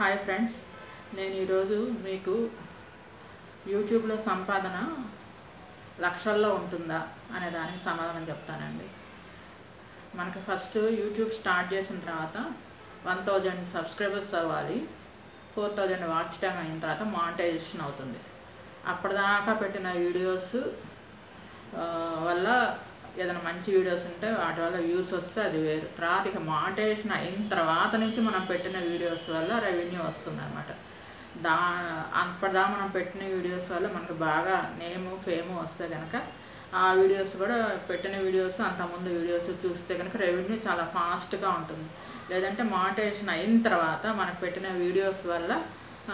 hi friends నేను ఈరోజు మీకు యూట్యూబ్లో సంపాదన లక్షల్లో ఉంటుందా అనే దానికి సమాధానం చెప్తానండి మనకి ఫస్ట్ యూట్యూబ్ స్టార్ట్ చేసిన తర్వాత వన్ థౌజండ్ సబ్స్క్రైబర్స్ అవ్వాలి ఫోర్ థౌజండ్ వాచ్ టైం అయిన తర్వాత మానిటైజేషన్ అవుతుంది అప్పటిదాకా పెట్టిన వీడియోస్ ఆ, వల్ల ఏదైనా మంచి వీడియోస్ ఉంటే వాటి వల్ల వ్యూస్ వస్తే అది వేరు తర్వాత ఇక మానిటైజేషన్ అయిన తర్వాత నుంచి మనం పెట్టిన వీడియోస్ వల్ల రెవెన్యూ వస్తుంది అనమాట దా అప్పటిదా మనం పెట్టిన వీడియోస్ వల్ల మనకు బాగా నేము ఫేము వస్తే కనుక ఆ వీడియోస్ కూడా పెట్టిన వీడియోస్ అంతకుముందు వీడియోస్ చూస్తే కనుక రెవెన్యూ చాలా ఫాస్ట్గా ఉంటుంది లేదంటే మానిటైజేషన్ అయిన తర్వాత మనకు పెట్టిన వీడియోస్ వల్ల ఆ,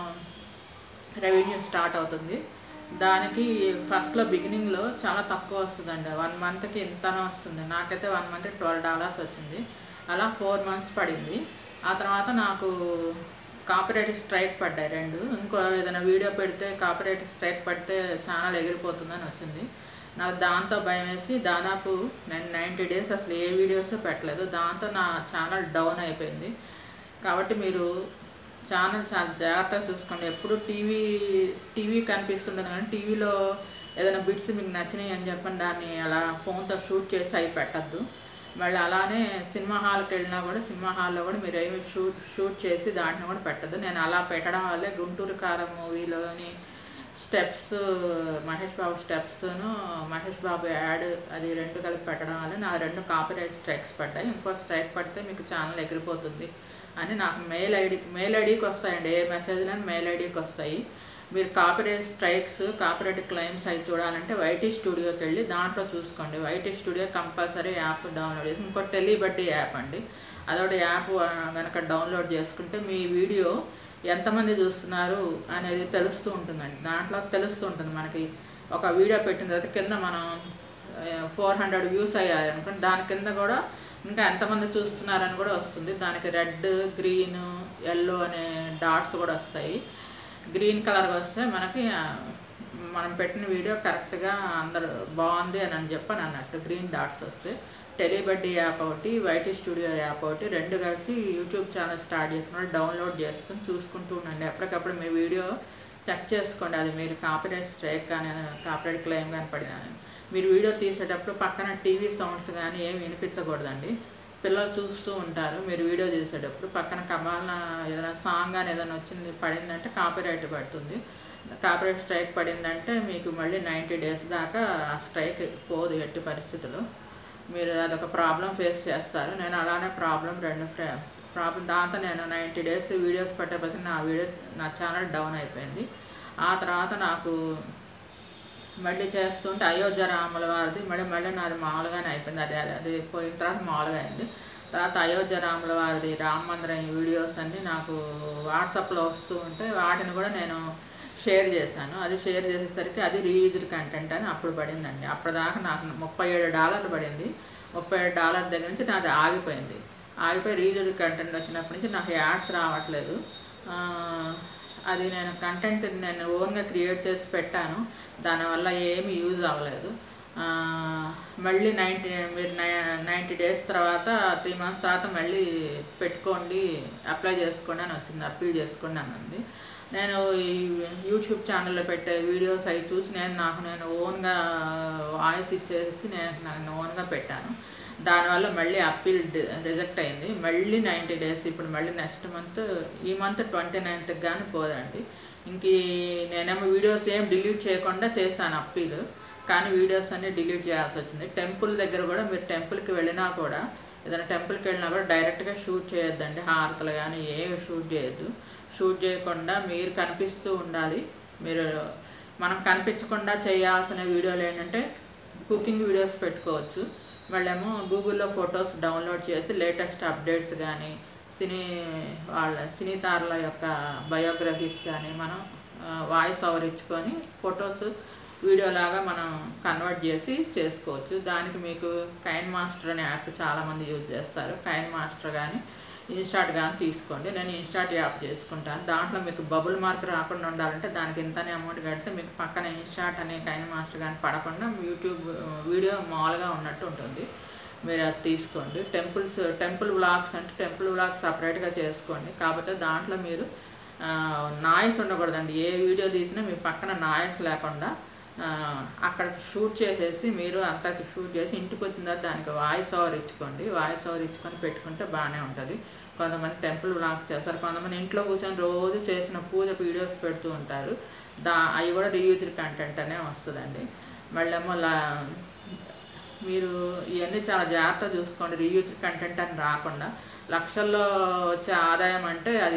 రెవెన్యూ స్టార్ట్ అవుతుంది దానికి ఫస్ట్లో బిగినింగ్లో చాలా తక్కువ వస్తుందండి వన్ మంత్కి ఇంతనే వస్తుంది నాకైతే వన్ మంత్ ట్వెల్వ్ డాలర్స్ వచ్చింది అలా ఫోర్ మంత్స్ పడింది ఆ తర్వాత నాకు కాపరేట్ స్ట్రైక్ పడ్డాయి రెండు ఇంకో ఏదైనా వీడియో పెడితే కాపరేట్ స్ట్రైక్ పడితే ఛానల్ ఎగిరిపోతుందని వచ్చింది నాకు దాంతో భయం వేసి దాదాపు నేను నైంటీ డేస్ అసలు ఏ వీడియోస్ పెట్టలేదు దాంతో నా ఛానల్ డౌన్ అయిపోయింది కాబట్టి మీరు ఛానల్ చాలా జాగ్రత్తగా చూసుకోండి ఎప్పుడు టీవీ టీవీ కనిపిస్తుంటుంది కానీ టీవీలో ఏదైనా బిట్స్ మీకు నచ్చినాయి అని చెప్పని దాన్ని అలా ఫోన్తో షూట్ చేసి అవి పెట్టద్దు మళ్ళీ అలానే సినిమా హాల్కి వెళ్ళినా కూడా సినిమా హాల్లో కూడా మీరు ఏమి షూట్ షూట్ చేసి దాంట్లో కూడా పెట్టద్దు నేను అలా పెట్టడం వల్లే గుంటూరు కారం మూవీలోని స్టెప్స్ మహేష్ బాబు స్టెప్స్ను మహేష్ బాబు యాడ్ అది రెండు కలిపి పెట్టడం వల్ల నా రెండు కాపీరైట్ స్ట్రైక్స్ పడ్డాయి ఇంకో స్ట్రైక్ పడితే మీకు ఛానల్ ఎగిరిపోతుంది అని నాకు మెయిల్ ఐడికి మెయిల్ ఐడికి వస్తాయండి ఏ మెసేజ్లని మెయిల్ ఐడికి వస్తాయి మీరు కాపీరైట్ స్ట్రైక్స్ కాపీరైట్ క్లెయిమ్స్ అవి చూడాలంటే వైటీ స్టూడియోకి వెళ్ళి దాంట్లో చూసుకోండి YT studio compulsory app download చేసి ఇంకో టెలిబడ్డీ యాప్ అండి అదొకటి యాప్ కనుక డౌన్లోడ్ చేసుకుంటే మీ వీడియో ఎంతమంది చూస్తున్నారు అనేది తెలుస్తూ ఉంటుందండి దాంట్లో తెలుస్తూ ఉంటుంది మనకి ఒక వీడియో పెట్టిన తర్వాత కింద మనం ఫోర్ హండ్రెడ్ వ్యూస్ అయ్యాయి అనుకోండి దాని కింద కూడా ఇంకా ఎంతమంది చూస్తున్నారని కూడా వస్తుంది దానికి రెడ్ గ్రీన్ ఎల్లో అనే డాట్స్ కూడా వస్తాయి గ్రీన్ కలర్గా వస్తే మనకి ఆ, మనం పెట్టిన వీడియో కరెక్ట్గా అందరు బాగుంది అని అని చెప్పని అన్నట్టు గ్రీన్ డాట్స్ వస్తే టెలిబడ్డీ యాప్ ఒకటి వైటీ స్టూడియో యాప్ ఒకటి రెండు కలిసి యూట్యూబ్ ఛానల్ స్టార్ట్ చేసుకుని డౌన్లోడ్ చేసుకుని చూసుకుంటూ ఉండండి ఎప్పటికప్పుడు మీ వీడియో చెక్ చేసుకోండి అది మీరు కాపీరైట్ స్ట్రైక్ కానీ కాపీరైట్ క్లెయిమ్ కానీ పడినా మీరు వీడియో తీసేటప్పుడు పక్కన టీవీ సౌండ్స్ కానీ ఏమి వినిపించకూడదండి పిల్లలు చూస్తూ ఉంటారు మీరు వీడియో చేసేటప్పుడు పక్కన కమాలన ఏదైనా సాంగ్ అని ఏదైనా వచ్చింది పడిందంటే కాపీరైట్ పడుతుంది కాపీరైట్ స్ట్రైక్ పడిందంటే మీకు మళ్ళీ నైంటీ డేస్ దాకా ఆ స్ట్రైక్ పోదు ఎట్టి పరిస్థితుల్లో మీరు అదొక ప్రాబ్లం ఫేస్ చేస్తారు నేను అలానే ప్రాబ్లం రెండు ప్రాబ్లం దాంతో నేను నైంటీ డేస్ వీడియోస్ పెట్టకపోతే నా వీడియో నా ఛానల్ డౌన్ అయిపోయింది ఆ తర్వాత నాకు మళ్ళీ చేస్తుంటే అయోధ్య రాముల వారిది మళ్ళీ మళ్ళీ నాది మామూలుగానే అయిపోయింది అది అది అది పోయిన తర్వాత మామూలుగా అయింది తర్వాత అయోధ్య రాముల వారిది రామ మందిరం వీడియోస్ అన్నీ నాకు వాట్సాప్లో వస్తూ ఉంటే వాటిని కూడా నేను షేర్ చేశాను అది షేర్ చేసేసరికి అది రీయూజ్డ్ కంటెంట్ అని అప్పుడు పడిందండి అప్పటిదాకా నాకు ముప్పై ఏడు డాలర్లు పడింది ముప్పై ఏడు డాలర్ దగ్గర నుంచి నాది ఆగిపోయింది ఆగిపోయి రీయూజ్డ్ కంటెంట్ వచ్చినప్పటి నుంచి నాకు యాడ్స్ రావట్లేదు ఆ, అది నేను కంటెంట్ నేను ఓన్గా క్రియేట్ చేసి పెట్టాను దానివల్ల ఏమి యూజ్ అవ్వలేదు ఆ, మళ్ళీ నైంటీ మీరు నైంటీ డేస్ తర్వాత త్రీ మంత్స్ తర్వాత మళ్ళీ పెట్టుకోండి అప్లై చేసుకోండి అని వచ్చింది అప్పీల్ చేసుకోండి అని ఉంది నేను ఈ యూట్యూబ్ ఛానల్లో పెట్టే వీడియోస్ అవి చూసి నేను నాకు నేను ఓన్గా వాయిస్ ఇచ్చేసి నేను నేను ఓన్గా పెట్టాను దానివల్ల మళ్ళీ అప్పీల్ రిజెక్ట్ అయింది మళ్ళీ నైంటీ డేస్ ఇప్పుడు మళ్ళీ నెక్స్ట్ మంత్ ఈ మంత్ ట్వంటీ నైన్త్కి కానీ పోదండి ఇంక ఈ- నేనేమో వీడియోస్ ఏం డిలీట్ చేయకుండా చేశాను అప్పీల్ కానీ వీడియోస్ అన్నీ డిలీట్ చేయాల్సి వచ్చింది టెంపుల్ దగ్గర కూడా మీరు టెంపుల్కి వెళ్ళినా కూడా ఏదైనా టెంపుల్కి వెళ్ళినా కూడా డైరెక్ట్గా షూట్ చేయొద్దండి హారతలు కానీ ఏమి షూట్ చేయొద్దు షూట్ చేయకుండా మీరు కనిపిస్తూ ఉండాలి మీరు మనం కనిపించకుండా చేయాల్సిన వీడియోలు ఏంటంటే కుకింగ్ వీడియోస్ పెట్టుకోవచ్చు వాళ్ళేమో గూగుల్లో ఫొటోస్ డౌన్లోడ్ చేసి లేటెస్ట్ అప్డేట్స్ కానీ సినీ వాళ్ళ సినీ తారల యొక్క బయోగ్రఫీస్ కానీ మనం వాయిస్ ఓవర్ ఇచ్చుకొని ఫొటోస్ వీడియోలాగా మనం కన్వర్ట్ చేసి చేసుకోవచ్చు దానికి మీకు కైన్ మాస్టర్ అనే యాప్ చాలామంది యూజ్ చేస్తారు కైన్ మాస్టర్ కానీ ఇన్స్టాట్ కానీ తీసుకోండి నేను ఇన్స్టాట్ యాప్ చేసుకుంటాను దాంట్లో మీకు బబుల్ మార్క్ రాకుండా ఉండాలంటే దానికి ఇంతనే అమౌంట్ కడితే మీకు పక్కన ఇన్స్టాట్ అనే కైన్ మాస్టర్ కానీ పడకుండా యూట్యూబ్ వీడియో మామూలుగా ఉన్నట్టు ఉంటుంది మీరు అది తీసుకోండి టెంపుల్స్ టెంపుల్ వ్లాగ్స్ అంటే టెంపుల్ వ్లాగ్స్ సపరేట్గా చేసుకోండి కాకపోతే దాంట్లో మీరు నాయిస్ ఉండకూడదండి ఏ వీడియో తీసినా మీ పక్కన నాయిస్ లేకుండా ఆ, అక్కడ షూట్ చేసేసి మీరు అంతా షూట్ చేసి ఇంటికి వచ్చిన తర్వాత దానికి వాయిస్ ఓవర్ ఇచ్చుకోండి వాయిస్ ఓవర్ ఇచ్చుకొని పెట్టుకుంటే బాగానే ఉంటుంది కొంతమంది టెంపుల్ వ్లాగ్స్ చేస్తారు కొంతమంది ఇంట్లో కూర్చొని రోజు చేసిన పూజ వీడియోస్ పెడుతూ ఉంటారు దా అవి కూడా రీయూజ్డ్ కంటెంట్ అనే వస్తుందండి మళ్ళేమో లా మీరు ఇవన్నీ చాలా జాగ్రత్త చూసుకోండి రీయూజ్డ్ కంటెంట్ అని రాకుండా లక్షల్లో వచ్చే ఆదాయం అంటే అది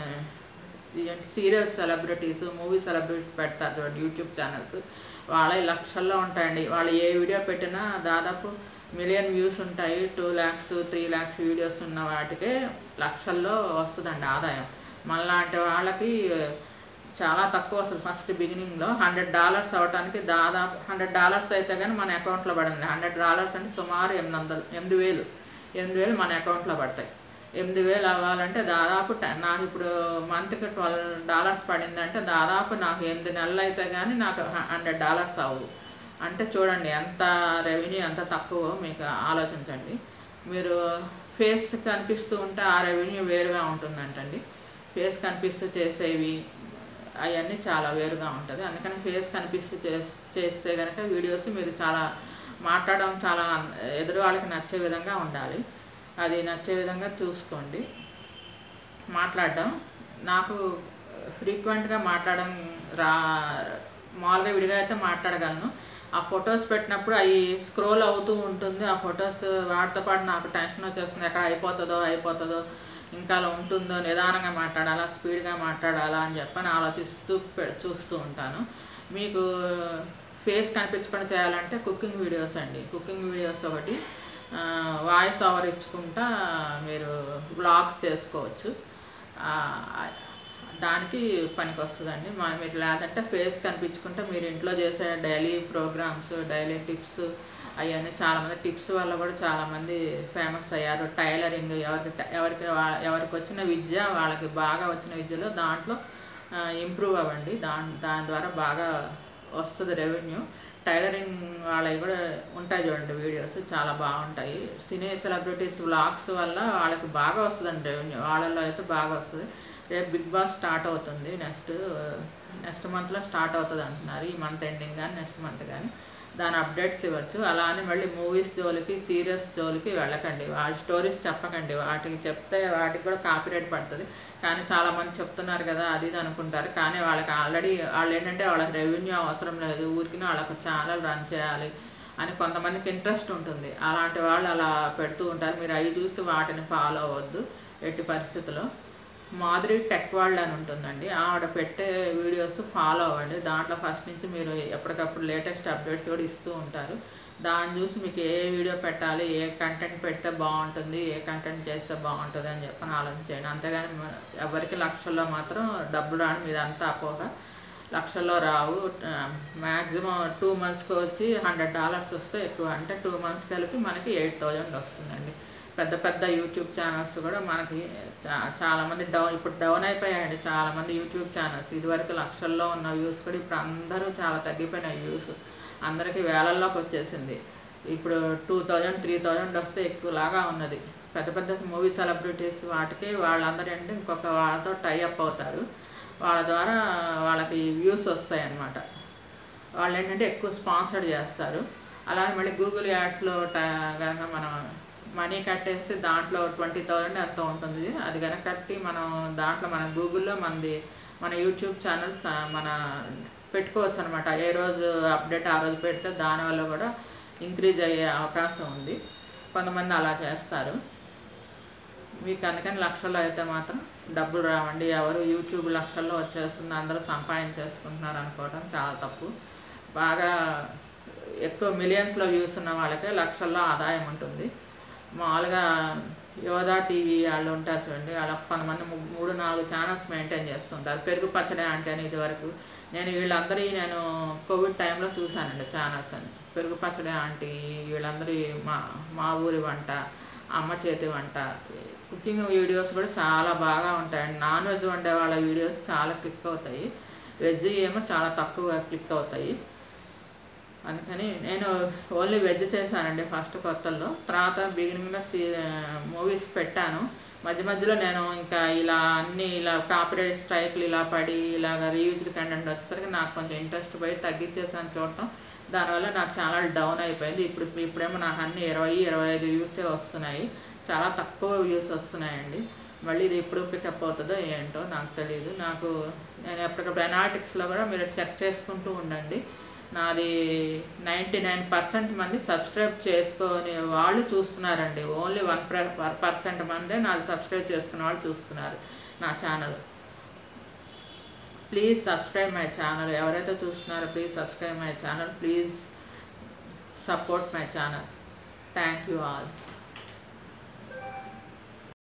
సీరియస్ సెలబ్రిటీస్ మూవీ సెలబ్రిటీస్ పెడతారు చూడండి యూట్యూబ్ ఛానల్స్ వాళ్ళ లక్షల్లో ఉంటాయండి వాళ్ళు ఏ వీడియో పెట్టినా దాదాపు మిలియన్ వ్యూస్ ఉంటాయి two lakhs three lakhs videos ఉన్న వాటికే లక్షల్లో వస్తుందండి ఆదాయం మళ్ళాంటి వాళ్ళకి చాలా తక్కువ అసలు ఫస్ట్ బిగినింగ్లో హండ్రెడ్ డాలర్స్ అవడానికి దాదాపు హండ్రెడ్ డాలర్స్ అయితే కానీ మన అకౌంట్లో పడింది హండ్రెడ్ డాలర్స్ అంటే సుమారు ఎనిమిది వందలు ఎనిమిది వేలు ఎనిమిది వేలు మన అకౌంట్లో పడతాయి ఎనిమిది వేలు అవ్వాలంటే దాదాపు టెన్ నాకు ఇప్పుడు మంత్కి ట్వెల్వ్ డాలర్స్ పడిందంటే దాదాపు నాకు ఎనిమిది నెలలు అయితే కానీ నాకు హండ్రెడ్ డాలర్స్ అవ్వు అంటే చూడండి ఎంత రెవెన్యూ ఎంత తక్కువ మీకు ఆలోచించండి మీరు ఫేస్ కనిపిస్తూ ఉంటే ఆ రెవెన్యూ వేరుగా ఉంటుందంటండి ఫేస్ కనిపిస్తూ చేసేవి అవన్నీ చాలా వేరుగా ఉంటుంది అందుకని ఫేస్ కనిపిస్తూ చేస్- చేస్తే కనుక వీడియోస్ మీరు చాలా మాట్లాడడం చాలా ఎదురు వాళ్ళకి నచ్చే విధంగా ఉండాలి అది నచ్చే విధంగా చూసుకోండి మాట్లాడడం నాకు ఫ్రీక్వెంట్గా మాట్లాడడం రా మామూలుగా విడిగా అయితే మాట్లాడగలను ఆ ఫొటోస్ పెట్టినప్పుడు అవి స్క్రోల్ అవుతూ ఉంటుంది ఆ ఫొటోస్ వాటితో పాటు నాకు టెన్షన్ వచ్చేస్తుంది ఎక్కడ అయిపోతుందో అయిపోతుందో ఇంకా అలా ఉంటుందో నిదానంగా మాట్లాడాలా స్పీడ్గా మాట్లాడాలా అని చెప్పని ఆలోచిస్తూ పె- చూస్తూ ఉంటాను మీకు ఫేస్ కనిపించకుండా చేయాలంటే కుకింగ్ వీడియోస్ అండి కుకింగ్ వీడియోస్ ఒకటి వాయిస్ ఓవర్ ఇచ్చుకుంటా మీరు బ్లాగ్స్ చేసుకోవచ్చు ఆ, దానికి పనికి వస్తుందండి మా మీరు లేదంటే ఫేస్ కనిపించుకుంటే మీరు ఇంట్లో చేసే డైలీ ప్రోగ్రామ్స్ డైలీ టిప్స్ అవన్నీ చాలామంది టిప్స్ వల్ల కూడా చాలామంది ఫేమస్ అయ్యారు టైలరింగ్ ఎవరికి ఎవరికి వా- ఎవరికి వచ్చిన విద్య వాళ్ళకి బాగా వచ్చిన విద్యలో దాంట్లో ఇంప్రూవ్ అవ్వండి దాని దాని ద్వారా బాగా వస్తుంది రెవెన్యూ టైలరింగ్ వాళ్ళవి కూడా ఉంటాయి చూడండి వీడియోస్ చాలా బాగుంటాయి సినీ సెలబ్రిటీస్ వ్లాగ్స్ వల్ల వాళ్ళకి బాగా వస్తుందండి రెవెన్యూ వాళ్ళలో అయితే బాగా వస్తుంది రేపు బిగ్ బాస్ స్టార్ట్ అవుతుంది నెక్స్ట్ నెక్స్ట్ మంత్లో స్టార్ట్ అవుతుంది అంటున్నారు ఈ మంత్ ఎండింగ్ కానీ నెక్స్ట్ మంత్ కానీ దాని అప్డేట్స్ ఇవ్వచ్చు అలా అని మళ్ళీ మూవీస్ జోలికి సీరియల్స్ జోలికి వెళ్ళకండి వాటి స్టోరీస్ చెప్పకండి వాటికి చెప్తే వాటికి కూడా కాపీరైట్ పడుతుంది కానీ చాలామంది చెప్తున్నారు కదా అది ఇది అనుకుంటారు కానీ వాళ్ళకి ఆల్రెడీ వాళ్ళు ఏంటంటే వాళ్ళకి రెవెన్యూ అవసరం లేదు ఊరికి వాళ్ళకి ఛానల్ రన్ చేయాలి అని కొంతమందికి ఇంట్రెస్ట్ ఉంటుంది అలాంటి వాళ్ళు అలా పెడుతూ ఉంటారు మీరు అవి చూసి వాటిని ఫాలో అవ్వద్దు ఎట్టి పరిస్థితుల్లో మాధురి టెక్ వరల్డ్ అని ఉంటుందండి ఆవిడ పెట్టే వీడియోస్ ఫాలో అవ్వండి దాంట్లో ఫస్ట్ నుంచి మీరు ఎప్పటికప్పుడు లేటెస్ట్ అప్డేట్స్ కూడా ఇస్తూ ఉంటారు దాన్ని చూసి మీకు ఏ వీడియో పెట్టాలి ఏ కంటెంట్ పెడితే బాగుంటుంది ఏ కంటెంట్ చేస్తే బాగుంటుంది అని చెప్పని ఆలోచించండి అంతేగాని మ- ఎవరికి లక్షల్లో మాత్రం డబ్బులు రాని మీదంతా అపోహ లక్షల్లో రావు మ్యాక్సిమం టూ మంత్స్కి వచ్చి హండ్రెడ్ డాలర్స్ వస్తే ఎక్కువ అంటే టూ మంత్స్ కలిపి మనకి ఎయిట్ థౌజండ్ వస్తుందండి పెద్ద పెద్ద యూట్యూబ్ ఛానల్స్ కూడా మనకి చా చాలామంది డౌన్ ఇప్పుడు డౌన్ అయిపోయాయండి చాలామంది యూట్యూబ్ ఛానల్స్ ఇదివరకు లక్షల్లో ఉన్న వ్యూస్ కూడా ఇప్పుడు అందరూ చాలా తగ్గిపోయినాయి వ్యూస్ అందరికీ వేలల్లోకి వచ్చేసింది ఇప్పుడు టూ థౌజండ్ త్రీ థౌజండ్ వస్తే ఎక్కువలాగా ఉన్నది పెద్ద పెద్ద మూవీ సెలబ్రిటీస్ వాటికి వాళ్ళందరూ అంటే ఇంకొక వాళ్ళతో టై అప్ అవుతారు వాళ్ళ ద్వారా వాళ్ళకి వ్యూస్ వస్తాయి అన్నమాట వాళ్ళు ఏంటంటే ఎక్కువ స్పాన్సర్ చేస్తారు అలాగే మళ్ళీ గూగుల్ యాడ్స్లో కనుక మనం మనీ కట్టేసి దాంట్లో ట్వంటీ థౌజండ్ ఎంత ఉంటుంది అది కనుక కట్టి మనం దాంట్లో మన గూగుల్లో మనది మన యూట్యూబ్ ఛానల్స్ మన పెట్టుకోవచ్చు అనమాట ఏ రోజు అప్డేట్ ఆ రోజు పెడితే దానివల్ల కూడా ఇంక్రీజ్ అయ్యే అవకాశం ఉంది కొంతమంది అలా చేస్తారు మీకు అందుకని లక్షల్లో అయితే మాత్రం డబ్బులు రావండి ఎవరు యూట్యూబ్ లక్షల్లో వచ్చేస్తుంది అందరూ సంపాదించేసుకుంటున్నారు అనుకోవడం చాలా తప్పు బాగా ఎక్కువ మిలియన్స్లో వ్యూస్ ఉన్న వాళ్ళకే లక్షల్లో ఆదాయం ఉంటుంది మామూలుగా యోధా టీవీ వాళ్ళు ఉంటారు చూడండి వాళ్ళ కొంతమంది ము- మూడు నాలుగు ఛానల్స్ మెయింటైన్ చేస్తుంటారు పెరుగు పచ్చడి అంటే అని ఇదివరకు నేను వీళ్ళందరి నేను కోవిడ్ టైంలో చూశానండి ఛానల్స్ అని పెరుగు పచ్చడి ఆంటీ వీళ్ళందరి మా మా ఊరి వంట అమ్మ చేతి వంట కుకింగ్ వీడియోస్ కూడా చాలా బాగా ఉంటాయండి నాన్ వెజ్ వండే వాళ్ళ వీడియోస్ చాలా క్లిక్ అవుతాయి వెజ్ ఏమో చాలా తక్కువ క్లిక్ అవుతాయి అందుకని నేను ఓన్లీ వెజ్ చేశానండి ఫస్ట్ కొత్తల్లో తర్వాత బిగినింగ్లో సీ మూవీస్ పెట్టాను మధ్య మధ్యలో నేను ఇంకా ఇలా అన్ని ఇలా కాపరేట్ స్ట్రైక్లు ఇలా పడి ఇలాగ రీయూజ్డ్ కంటెంట్ వచ్చేసరికి నాకు కొంచెం ఇంట్రెస్ట్ పోయి తగ్గించేసాను చూడటం దానివల్ల నాకు ఛానల్ డౌన్ అయిపోయింది ఇప్పుడు ఇప్పుడేమో నాకు అన్ని ఇరవై ఇరవై ఐదు వ్యూసే వస్తున్నాయి చాలా తక్కువ వ్యూస్ వస్తున్నాయండి మళ్ళీ ఇది ఎప్పుడు పికప్ అవుతుందో ఏంటో నాకు తెలియదు నాకు నేను ఎప్పటికప్పుడు ఎనాలిటిక్స్లో కూడా మీరు చెక్ చేసుకుంటూ ఉండండి నాది నైంటీ నైన్ పర్సెంట్ మంది సబ్స్క్రైబ్ చేసుకొని వాళ్ళు చూస్తున్నారండి ఓన్లీ వన్ పర్సెంట్ మందే నాది సబ్స్క్రైబ్ చేసుకున్న వాళ్ళు చూస్తున్నారు నా channel please subscribe my channel ఎవరైతే చూస్తున్నారో please subscribe my channel please support my channel thank you all